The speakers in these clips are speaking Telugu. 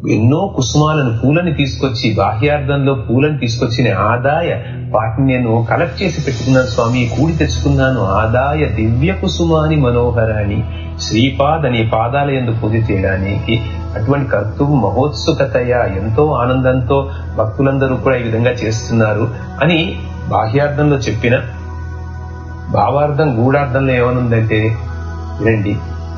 ఎన్నో కుసుమాలను పూలని తీసుకొచ్చి బాహ్యార్థంలో పూలను తీసుకొచ్చిన ఆదాయ వాటిని నేను కలెక్ట్ చేసి పెట్టుకున్నాను స్వామి కూడి తెచ్చుకున్నాను ఆదాయ దివ్య కుసుమాని మనోహరాన్ని శ్రీపాద్ అనే పాదాల ఎందు పూజ చేయడానికి అటువంటి కర్తువు మహోత్సుకతయ ఎంతో ఆనందంతో భక్తులందరూ కూడా ఈ విధంగా చేస్తున్నారు అని బాహ్యార్థంలో చెప్పిన భావార్థం గూఢార్థంలో ఏమనుందంటే వినండి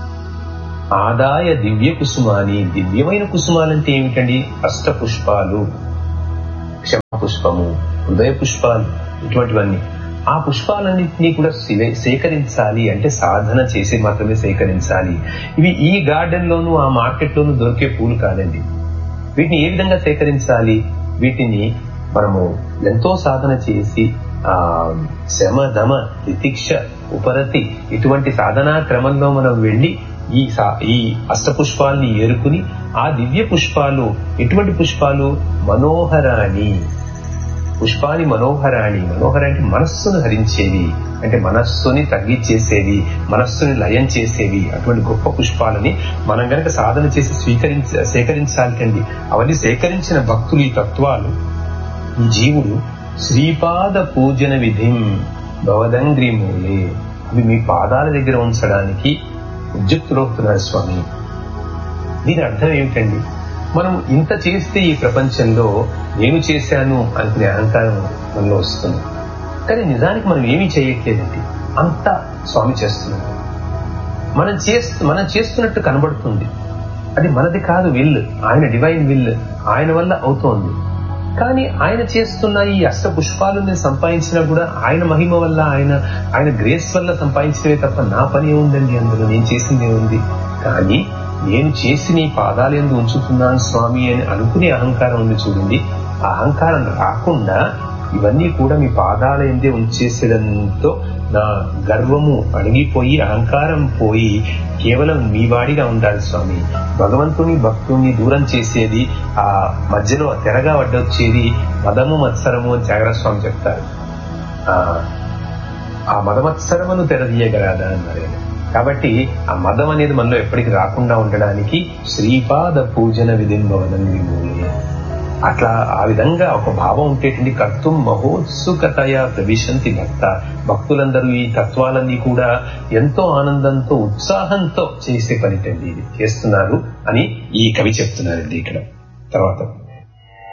ఆదాయ దివ్య కుసుమాని దివ్యమైన కుసుమాలంటే ఏమిటండి అష్ట పుష్పాలు క్షమ పుష్పము హృదయ పుష్పాలు ఇటువంటివన్నీ ఆ పుష్పాలన్నింటినీ కూడా సివే- సేకరించాలి అంటే సాధన చేసి మాత్రమే సేకరించాలి ఇవి ఈ గార్డెన్ లోను ఆ మార్కెట్ లోను దొరికే పూలు కాదండి వీటిని ఏ విధంగా సేకరించాలి వీటిని మనము ఎంతో సాధన చేసి ఆ శమ దమ తితిక్ష ఉపరతి ఇటువంటి సాధనా క్రమంలో మనం వెళ్ళి ఈ సా- ఈ అష్టపుష్పాల్ని ఏరుకుని ఆ దివ్య పుష్పాలు ఎటువంటి పుష్పాలు మనోహరాణి పుష్పాని మనోహరాణి మనోహర అంటే మనస్సును హరించేవి అంటే మనస్సుని తగ్గించేసేవి మనస్సుని లయం చేసేవి అటువంటి గొప్ప పుష్పాలని మనం గనక సాధన చేసి స్వీకరించ సేకరించాలి కండి అవన్నీ సేకరించిన భక్తులు ఈ తత్వాలు ఈ జీవుడు శ్రీపాద పూజన విధిం భవదంగ్రి మూలే అవి మీ పాదాల దగ్గర ఉంచడానికి ఉద్యుక్తులవుతున్నారు స్వామి దీని అర్థం ఏమిటండి మనం ఇంత చేస్తే ఈ ప్రపంచంలో నేను చేశాను అనుకునే అహంకారం మనలో వస్తుంది కానీ నిజానికి మనం ఏమీ చేయట్లేదండి అంతా స్వామి చేస్తున్నాడు మనం చేస్తూ మనం చేస్తున్నట్టు కనబడుతుంది అది మనది కాదు విల్ ఆయన డివైన్ విల్ ఆయన వల్ల అవుతోంది కానీ ఆయన చేస్తున్న ఈ అష్ట పుష్పాలను సంపాదించినా కూడా ఆయన మహిమ వల్ల ఆయన ఆయన గ్రేస్ వల్ల సంపాదించినవే తప్ప నా పని ఏముందండి అందులో నేను చేసింది ఏముంది కానీ నేను చేసి నీ పాదాలు ఎందు ఉంచుతున్నాను స్వామి అని అనుకునే అహంకారం ఉంది చూడండి ఆ అహంకారం రాకుండా ఇవన్నీ కూడా మీ పాదాల ఎందే ఉంచేసేదంతో నా గర్వము అణిగిపోయి అహంకారం పోయి కేవలం మీ వాడిగా ఉండాలి స్వామి భగవంతుని భక్తుని దూరం చేసేది ఆ మధ్యలో తెరగా అడ్డొచ్చేది మదము మత్సరము అని త్యాగరాజ స్వామి చెప్తారు ఆ ఆ మదమత్సరమును తెరదీయగలదా అన్నారు ఆయన. కాబట్టి ఆ మదం అనేది మనలో ఎప్పటికీ రాకుండా ఉండడానికి శ్రీపాద పూజన విధింబవదం విమూలే అట్లా ఆ విధంగా ఒక భావం ఉంటేటండి కర్తం మహోత్సుకతయ ప్రవిశంతి భక్త భక్తులందరూ ఈ తత్వాలన్నీ కూడా ఎంతో ఆనందంతో ఉత్సాహంతో చేసే పనిటండి ఇది చేస్తున్నారు అని ఈ కవి చెప్తున్నారండి ఇక్కడ తర్వాత